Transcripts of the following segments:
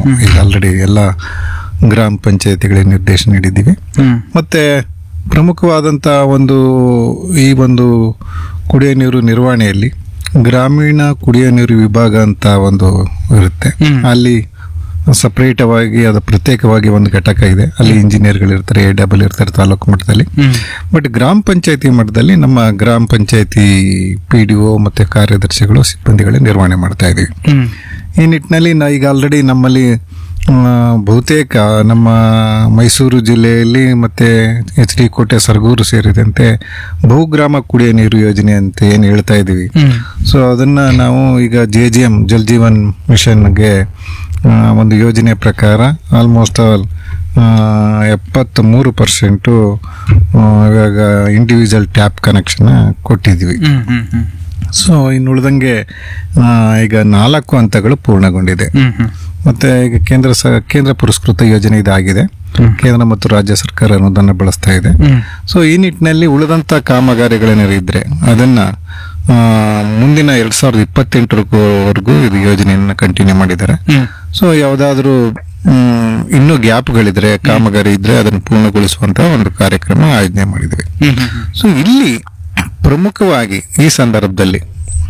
ಈಗ ಆಲ್ರೆಡಿ ಎಲ್ಲ ಗ್ರಾಮ ಪಂಚಾಯತಿಗಳಿಗೆ ನಿರ್ದೇಶನ ನೀಡಿದ್ದೀವಿ ಹ್ಮ್ ಮತ್ತೆ ಪ್ರಮುಖವಾದಂಥ ಒಂದು ಈ ಒಂದು ಕುಡಿಯೋ ನೀರು ನಿರ್ವಹಣೆಯಲ್ಲಿ ಗ್ರಾಮೀಣ ಕುಡಿಯೋ ನೀರು ವಿಭಾಗ ಅಂತ ಒಂದು ಇರುತ್ತೆ ಹ್ಮ್. ಅಲ್ಲಿ ಸಪ್ರೇಟವಾಗಿ ಅದು ಪ್ರತ್ಯೇಕವಾಗಿ ಒಂದು ಘಟಕ ಇದೆ ಅಲ್ಲಿ ಇಂಜಿನಿಯರ್ಗಳು ಇರ್ತಾರೆ ಎ ಡಬಲ್ ಇರ್ತಾರೆ ತಾಲೂಕು ಮಟ್ಟದಲ್ಲಿ ಹ್ಮ್ ಬಟ್ ಗ್ರಾಮ ಪಂಚಾಯತಿ ಮಟ್ಟದಲ್ಲಿ ನಮ್ಮ ಗ್ರಾಮ ಪಂಚಾಯತಿ ಪಿ ಡಿ ಒ ಮತ್ತು ಕಾರ್ಯದರ್ಶಿಗಳು ಸಿಬ್ಬಂದಿಗಳೇ ನಿರ್ವಹಣೆ ಮಾಡ್ತಾ ಇದ್ದೀವಿ ಹ್ಮ್ ಈ ನಿಟ್ಟಿನಲ್ಲಿ ನಾ ಈಗ ಆಲ್ರೆಡಿ ನಮ್ಮಲ್ಲಿ ಆ, ಬಹುತೇಕ ನಮ್ಮ ಮೈಸೂರು ಜಿಲ್ಲೆಯಲ್ಲಿ ಮತ್ತೆ ಎಚ್ ಡಿ ಕೋಟೆ ಸರಗೂರು ಸೇರಿದಂತೆ ಬಹುಗ್ರಾಮ ಕುಡಿಯೋ ನೀರು ಯೋಜನೆ ಅಂತ ಏನು ಹೇಳ್ತಾ ಇದ್ದೀವಿ ಹ್ಮ್ ಸೊ ಅದನ್ನ ನಾವು ಈಗ J G M Jal Jeevan ಮಿಷನ್ಗೆ ಆ, ಒಂದು ಯೋಜನೆ ಪ್ರಕಾರ ಆಲ್ಮೋಸ್ಟ್ ಆಲ್ ಎಪ್ಪತ್ತ್ ಮೂರು ಪರ್ಸೆಂಟು ಇವಾಗ ಇಂಡಿವಿಜುವಲ್ ಟ್ಯಾಪ್ ಕನೆಕ್ಷನ್ ಕೊಟ್ಟಿದ್ದೀವಿ ಹ್ಮ್ ಹ್ಮ್ ಹ್ಮ್ ಸೊ ಇನ್ನು ಉಳಿದಂಗೆ ಆ, ಈಗ ನಾಲ್ಕು ಹಂತಗಳು ಪೂರ್ಣಗೊಂಡಿದೆ ಹ್ಮ್ ಹ್ಮ್ ಮತ್ತೆ ಈಗ ಕೇಂದ್ರ ಸ ಕೇಂದ್ರ ಪುರಸ್ಕೃತ ಯೋಜನೆ ಇದಾಗಿದೆ ಕೇಂದ್ರ ಮತ್ತು ರಾಜ್ಯ ಸರ್ಕಾರ ಅನುದಾನ ಬಳಸ್ತಾ ಇದೆ ಹ್ಮ್ ಸೊ ಈ ನಿಟ್ಟಿನಲ್ಲಿ ಉಳಿದಂಥ ಕಾಮಗಾರಿಗಳೇನಾದ್ರು ಇದ್ರೆ ಅದನ್ನ ಆ, ಮುಂದಿನ ಎರಡ್ ಸಾವಿರದ ಇಪ್ಪತ್ತೆಂಟರವರೆಗೂ ಇದು ಯೋಜನೆಯನ್ನು ಕಂಟಿನ್ಯೂ ಮಾಡಿದ್ದಾರೆ ಹ್ಮ್ ಸೊ ಯಾವುದಾದ್ರೂ ಮ್, ಇನ್ನೂ ಗ್ಯಾಪ್ಗಳಿದ್ರೆ ಕಾಮಗಾರಿ ಇದ್ರೆ ಅದನ್ನು ಪೂರ್ಣಗೊಳಿಸುವಂತ ಒಂದು ಕಾರ್ಯಕ್ರಮ ಆಯೋಜನೆ ಮಾಡಿದ್ವಿ ಹ್ಮ್ ಹ್ಮ್ ಸೊ ಇಲ್ಲಿ ಪ್ರಮುಖವಾಗಿ ಈ ಸಂದರ್ಭದಲ್ಲಿ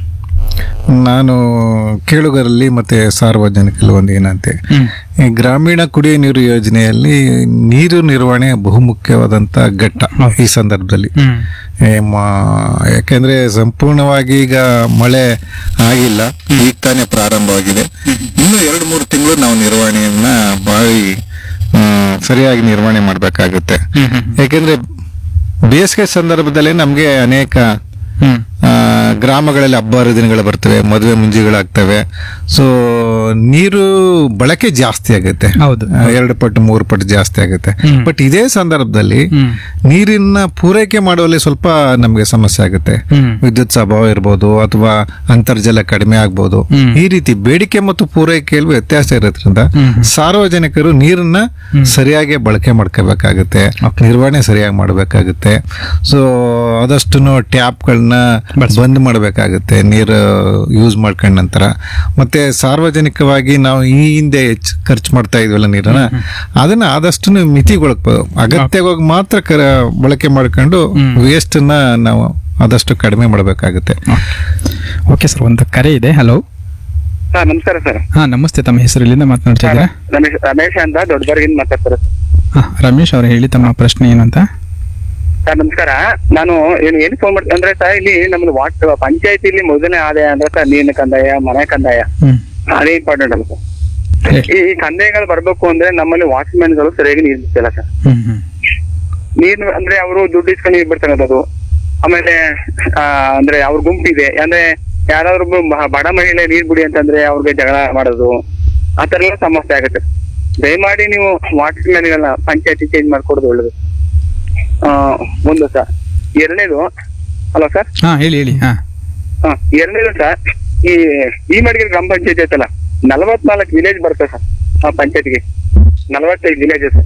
ನಾನು ಕೇಳುಗರಲ್ಲಿ ಮತ್ತೆ ಸಾರ್ವಜನಿಕರಲ್ಲಿ ಒಂದು ಏನಂತೆ ಹ್ಮ್ ಈ ಗ್ರಾಮೀಣ ಕುಡಿಯುವ ನೀರು ಯೋಜನೆಯಲ್ಲಿ ನೀರು ನಿರ್ವಹಣೆ ಬಹುಮುಖ್ಯವಾದಂತ ಘಟ್ಟ ಈ ಸಂದರ್ಭದಲ್ಲಿ ಹ್ಮ್ ಏ ಮ- ಯಾಕೆಂದ್ರೆ ಸಂಪೂರ್ಣವಾಗಿ ಈಗ ಮಳೆ ಆಗಿಲ್ಲ ಈಗ ತಾನೇ ಪ್ರಾರಂಭವಾಗಿದೆ ಇನ್ನು ಎರಡು ಮೂರು ತಿಂಗಳು ನಾವು ನಿರ್ವಹಣೆಯನ್ನ ಬಾಳಿ ಆ, ಸರಿಯಾಗಿ ನಿರ್ವಹಣೆ ಮಾಡಬೇಕಾಗುತ್ತೆ ಹ್ಮ್ ಹ್ಮ್ ಯಾಕೆಂದ್ರೆ ಬೇಸಿಗೆ ಸಂದರ್ಭದಲ್ಲಿ ನಮಗೆ ಅನೇಕ ಹ್ಮ್ ಆ, ಗ್ರಾಮಗಳಲ್ಲಿ ಹಬ್ಬ ಹರಿದಿನಗಳು ಬರ್ತವೆ ಮದುವೆ ಮುಂಜಿಗಳಾಗ್ತವೆ ಸೊ ನೀರು ಬಳಕೆ ಜಾಸ್ತಿ ಆಗುತ್ತೆ ಹೌದು. ಆ, ಎರಡು ಪಟ್ಟು ಮೂರು ಪಟ್ಟು ಜಾಸ್ತಿ ಆಗುತ್ತೆ ಹ್ಮ್. ಬಟ್ ಇದೇ ಸಂದರ್ಭದಲ್ಲಿ ಹ್ಮ್ ನೀರಿನ ಪೂರೈಕೆ ಮಾಡುವಲ್ಲಿ ಸ್ವಲ್ಪ ನಮಗೆ ಸಮಸ್ಯೆ ಆಗುತ್ತೆ ಹ್ಮ್ ವಿದ್ಯುತ್ ಅಭಾವ ಇರ್ಬೋದು ಅಥವಾ ಅಂತರ್ಜಲ ಕಡಿಮೆ ಆಗ್ಬೋದು ಹ್ಮ್. ಈ ರೀತಿ ಬೇಡಿಕೆ ಮತ್ತು ಪೂರೈಕೆಯಲ್ಲಿ ವ್ಯತ್ಯಾಸ ಇರೋದ್ರಿಂದ ಹ್ಮ್. ಸಾರ್ವಜನಿಕರು ನೀರನ್ನ ಸರಿಯಾಗಿ ಬಳಕೆ ಮಾಡ್ಕೋಬೇಕಾಗುತ್ತೆ ನಿರ್ವಹಣೆ ಸರಿಯಾಗಿ ಮಾಡಬೇಕಾಗುತ್ತೆ ಸೊ ಆದಷ್ಟು ಟ್ಯಾಪ್ಗಳನ್ನ ಬಂದ್ ಮಾಡಬೇಕಾಗುತ್ತೆ ನೀರು ಯೂಸ್ ಮಾಡ್ಕೊಂಡ ನಂತರ ಮತ್ತೆ ಸಾರ್ವಜನಿಕವಾಗಿ ನಾವು ಈ ಹಿಂದೆ ಹೆಚ್ಚು ಖರ್ಚು ಮಾಡ್ತಾ ಇದ್ವಲ್ಲ ನೀರನ್ನ ಅದನ್ನ ಆದಷ್ಟು ಮಿತಿಗೊಳಕ್ಬೋದು ಅಗತ್ಯವಾಗಿ ಮಾತ್ರ ಕರ ಬಳಕೆ ಮಾಡ್ಕೊಂಡು ವೇಸ್ಟ್ ನ ನಾವು ಆದಷ್ಟು ಕಡಿಮೆ ಮಾಡಬೇಕಾಗುತ್ತೆ ಓಕೆ ಸರ್ ಒಂದು ಕರೆ ಇದೆ ಹಲೋ ಸರ್ ನಮಸ್ಕಾರ ಸರ್ ಹಾ ನಮಸ್ತೆ ತಮ್ಮ ಹೆಸರು ಇಲ್ಲಿಂದ ಮಾತನಾಡ್ತಾ ಇದ್ದೀರಾ ರಮೇಶ್ ರಮೇಶ್ ಅಂತ ದೊಡ್ಡಬರ್ಗಿಂದ ಮಾತಾಡ್ತಾರೆ ಹಾ ರಮೇಶ್ ಅವರು ಹೇಳಿ ತಮ್ಮ ಪ್ರಶ್ನೆ ಏನು ಅಂತ ಸರ್ ನಮಸ್ಕಾರ ನಾನು ಏನು ಏನು ಫೋನ್ ಮಾಡ್ತೀನಿ ಅಂದ್ರೆ ಸರ್ ಇಲ್ಲಿ ನಮ್ದು ವಾಟ್ ಪಂಚಾಯತಿಲಿ ಮೊದಲನೇ ಆದಾಯ ಅಂದ್ರೆ ಸರ್ ನೀರಿನ ಕಂದಾಯ ಮನೆ ಕಂದಾಯ ಹ್ಮ್ ಅದೇ ಇಂಪಾರ್ಟೆಂಟ್ ಅಲ್ಲ ಸರ್ ಹೇಳಿ. ಈ ಈ ಕಂದಾಯಗಳು ಬರ್ಬೇಕು ಅಂದ್ರೆ ನಮ್ಮಲ್ಲಿ ವಾಚ್ಮ್ಯಾನ್ ಗಳು ಸರಿಯಾಗಿ ನೀರು ಬಿಡ್ತಿಲ್ಲ ಸರ್ ಹ್ಮ್ ಹ್ಮ್ ನೀರು ಅಂದ್ರೆ ಅವರು ದುಡ್ಡು ಇಸ್ಕೊಂಡು ನೀರು ಬಿಡ್ತಕ್ಕಂಥದ್ದು ಆಮೇಲೆ ಆ, ಅಂದ್ರೆ ಅವ್ರ ಗುಂಪಿದೆ ಅಂದ್ರೆ ಯಾರಾದ್ರೂ ಒಬ್ರು ಮ- ಬಡ ಮಹಿಳೆ ನೀರ್ ಬಿಡಿ ಅಂತಂದ್ರೆ ಅವ್ರಿಗೆ ಜಗಳ ಮಾಡೋದು ಆ ತರ ಎಲ್ಲ ಸಮಸ್ಯೆ ಆಗುತ್ತೆ ದಯಮಾಡಿ ನೀವು ವಾಟರ್ ಮ್ಯಾನ್ಗಳನ್ನ ಪಂಚಾಯತಿ ಚೇಂಜ್ ಮಾಡ್ಕೊಡೋದು ಒಳ್ಳೇದು ಆ, ಒಂದು ಸರ್ ಎರಡನೇದು ಹಲೋ ಸರ್ ಹಾ ಹೇಳಿ ಹೇಳಿ ಹಾ ಹಾ ಎರಡನೇದು ಸರ್ ಈ ಈ ಮಡಿಗೆ ಗ್ರಾಮ ಪಂಚಾಯತಿ ಐತಲ್ಲ ನಲವತ್ನಾಲ್ಕು ವಿಲೇಜ್ ಬರುತ್ತೆ ಸರ್ ಆ ಪಂಚಾಯತಿಗೆ ನಲವತ್ತೈದು ವಿಲೇಜ್ ಸರ್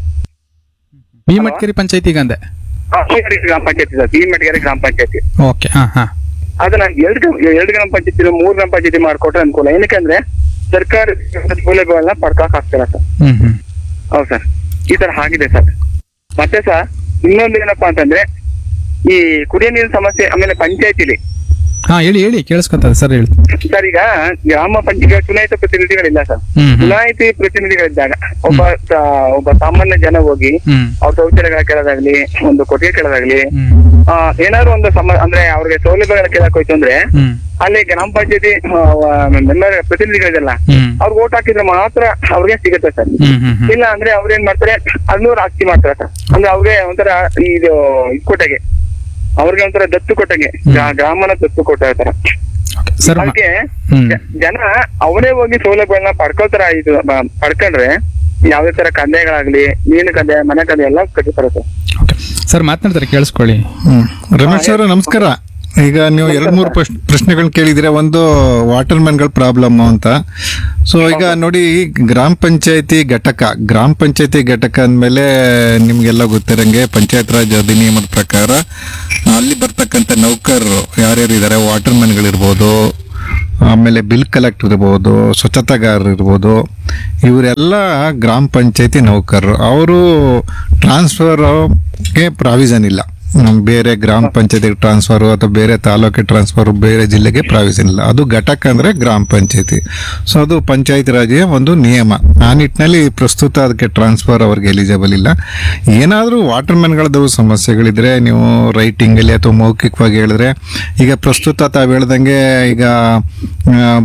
ಬಿ ಮಟ್ಕೇರಿ ಪಂಚಾಯತಿಗೆ ಅಂದೆ ಆ, ಈ ಮಡಿಗೆ ಗ್ರಾಮ ಪಂಚಾಯತಿ ಸರ್ ಈ ಮಡಿಗೆ ಗ್ರಾಮ ಪಂಚಾಯತಿ ಓಕೆ ಹಾ ಹಾ ಅದನ್ನ ಎರಡು ಗ್ರಾಮ- ಎರಡು ಗ್ರಾಮ ಪಂಚಾಯತಿ ಮೂರು ಗ್ರಾಮ ಪಂಚಾಯತಿ ಮಾಡ್ಕೊಟ್ರೆ ಅನುಕೂಲ ಏನಕ್ಕೆ ಅಂದ್ರೆ ಸರ್ಕಾರ ಸೌಲಭ್ಯಗಳನ್ನ ಪಡ್ಕೊಕ್ ಆಗ್ತಿಲ್ಲ ಸರ್ ಹ್ಮ್ ಹ್ಮ್ ಹೌದು ಸರ್ ಈ ತರ ಆಗಿದೆ ಸರ್ ಮತ್ತೆ ಸರ್ ಇನ್ನೊಂದು ಏನಪ್ಪಾ ಅಂತಂದ್ರೆ ಈ ಕುಡಿಯೋ ನೀರಿನ ಸಮಸ್ಯೆ ಆಮೇಲೆ ಪಂಚಾಯತಿಲಿ ಹಾ ಹೇಳಿ ಹೇಳಿ ಕೇಳಿಸ್ಕೊತದೆ ಸರ್ ಹೇಳಿ ಸರ್ ಈಗ ಗ್ರಾಮ ಪಂಚಾಯತ್ ಚುನಾಯಿತ ಪ್ರತಿನಿಧಿಗಳಿಲ್ಲ ಸರ್ ಹ್ಮ್ ಹ್ಮ್ ಚುನಾಯಿತಿ ಪ್ರತಿನಿಧಿಗಳಿದ್ದಾಗ ಒಬ್ಬ ಸ- ಒಬ್ಬ ಸಾಮಾನ್ಯ ಜನ ಹೋಗಿ ಹ್ಮ್ ಅವ್ರ ಶೌಚಾಲಯಗಳ ಕೇಳೋದಾಗ್ಲಿ ಒಂದು ಕೊಟ್ಟಿಗೆ ಕೇಳೋದಾಗ್ಲಿ ಹ್ಮ್ ಆ, ಏನಾದ್ರು ಒಂದು ಸಮ ಅಂದ್ರೆ ಅವ್ರಿಗೆ ಸೌಲಭ್ಯಗಳ ಕೇಳಕ್ ಹೋಯ್ತು ಅಂದ್ರೆ ಹ್ಮ್ ಅಲ್ಲಿ ಗ್ರಾಮ ಪಂಚಾಯತಿ ಮೆಂಬರ್ ಪ್ರತಿನಿಧಿಗಳಿದೆಲ್ಲ ಹ್ಮ್ ಅವ್ರಿಗೆ ಓಟ್ ಹಾಕಿದ್ರೆ ಮಾತ್ರ ಅವ್ರಿಗೆ ಸಿಗುತ್ತೆ ಸರ್ ಹ್ಮ್ ಹ್ಮ್ ಹ್ಮ್ ಇಲ್ಲ ಅಂದ್ರೆ ಅವ್ರ ಏನ್ ಮಾಡ್ತಾರೆ ಅದನ್ನೂರು ಆಸ್ತಿ ಮಾಡ್ತಾರೆ ಸರ್ ಅಂದ್ರೆ ಅವ್ರಿಗೆ ಒಂಥರ ಇದು ಇದ್ ಕೊಟ್ಟಂಗೆ ಅವ್ರಿಗೆ ಒಂಥರ ದತ್ತು ಕೊಟ್ಟಂಗೆ ಗ್ರಾ- ಗ್ರಾಮನ ದತ್ತು ಕೊಟ್ಟ ತರ ಓಕೆ ಸರ್ ಮ- ಅದಕ್ಕೆ ಹ್ಮ್ ಜ- ಜನ ಅವರೇ ಹೋಗಿ ಸೌಲಭ್ಯಗಳನ್ನ ಪಡ್ಕೊಳ್ತಾರ ಇದು ಬ- ಪಡ್ಕೊಂಡ್ರೆ ಯಾವ್ದೇ ತರ ಕಂದಾಯಗಳಾಗ್ಲಿ ನೀರಿನ ಕಂದಾಯ ಮನೆ ಕಂದಾಯ ಎಲ್ಲ ಕಟ್ಟಿರ್ತಾರೆ ಸರ್ ಓಕೆ ಸರ್ ಮಾತನಾಡ್ತಾರೆ ಕೇಳಿಸ್ಕೊಳ್ಳಿ ಹ್ಮ್. ರಮೇಶ್ ಅವರು ನಮಸ್ಕಾರ ಈಗ ನೀವು ಎರಡ್ ಮೂರು ಪ್ರಶ್ನೆಗಳನ್ನ ಕೇಳಿದಿರ ಒಂದು ವಾಟರ್ ಮ್ಯಾನ್ಗಳ ಪ್ರಾಬ್ಲಮ್ ಅಂತ ಸೊ ಈಗ ನೋಡಿ ಗ್ರಾಮ ಪಂಚಾಯತಿ ಘಟಕ ಗ್ರಾಮ ಪಂಚಾಯತಿ ಘಟಕ ಅಂದಮೇಲೆ ನಿಮ್ಗೆಲ್ಲ ಗೊತ್ತಿರಂಗೆ ಪಂಚಾಯತ್ ರಾಜ್ ಅಧಿನಿಯಮದ ಪ್ರಕಾರ ಅಲ್ಲಿ ಬರ್ತಕ್ಕಂಥ ನೌಕರರು ಯಾರ್ಯಾರು ಇದ್ದಾರೆ ವಾಟರ್ ಮ್ಯಾನ್ಗಳಿರ್ಬೋದು ಆಮೇಲೆ ಬಿಲ್ ಕಲೆಕ್ಟರ್ ಇರ್ಬೋದು ಸ್ವಚ್ಛತಾಗಾರರು ಇರ್ಬೋದು ಇವರೆಲ್ಲ ಗ್ರಾಮ ಪಂಚಾಯತಿ ನೌಕರರು ಅವರು ಟ್ರಾನ್ಸ್ಫರ್ಗೆ ಪ್ರಾವಿಷನ್ ಇಲ್ಲ ಹ್ಮ್, ಬೇರೆ ಗ್ರಾಮ ಪಂಚಾಯತಿಗೆ ಟ್ರಾನ್ಸ್ಫರ್ ಅಥವಾ ಬೇರೆ ತಾಲೂಕಿಗೆ ಟ್ರಾನ್ಸ್ಫರ್ ಬೇರೆ ಜಿಲ್ಲೆಗೆ ಪ್ರಾವಿಷನ್ ಇಲ್ಲ ಅದು ಘಟಕ ಅಂದ್ರೆ ಗ್ರಾಮ ಪಂಚಾಯತಿ ಸೊ ಅದು ಪಂಚಾಯತ್ ರಾಜ್ಯ ಒಂದು ನಿಯಮ ಆ ನಿಟ್ಟಿನಲ್ಲಿ ಪ್ರಸ್ತುತ ಅದಕ್ಕೆ ಟ್ರಾನ್ಸ್ಫರ್ ಅವ್ರಿಗೆ ಎಲಿಜಿಬಲ್ ಇಲ್ಲ ಏನಾದರೂ ವಾಟರ್ಮ್ಯಾನ್ಗಳದ್ದು ಸಮಸ್ಯೆಗಳಿದ್ರೆ ನೀವು ರೈಟಿಂಗ್ ಅಲ್ಲಿ ಅಥವಾ ಮೌಖಿಕವಾಗಿ ಹೇಳಿದ್ರೆ ಈಗ ಪ್ರಸ್ತುತ ತಾವು ಹೇಳ್ದಂಗೆ ಈಗ ಆ,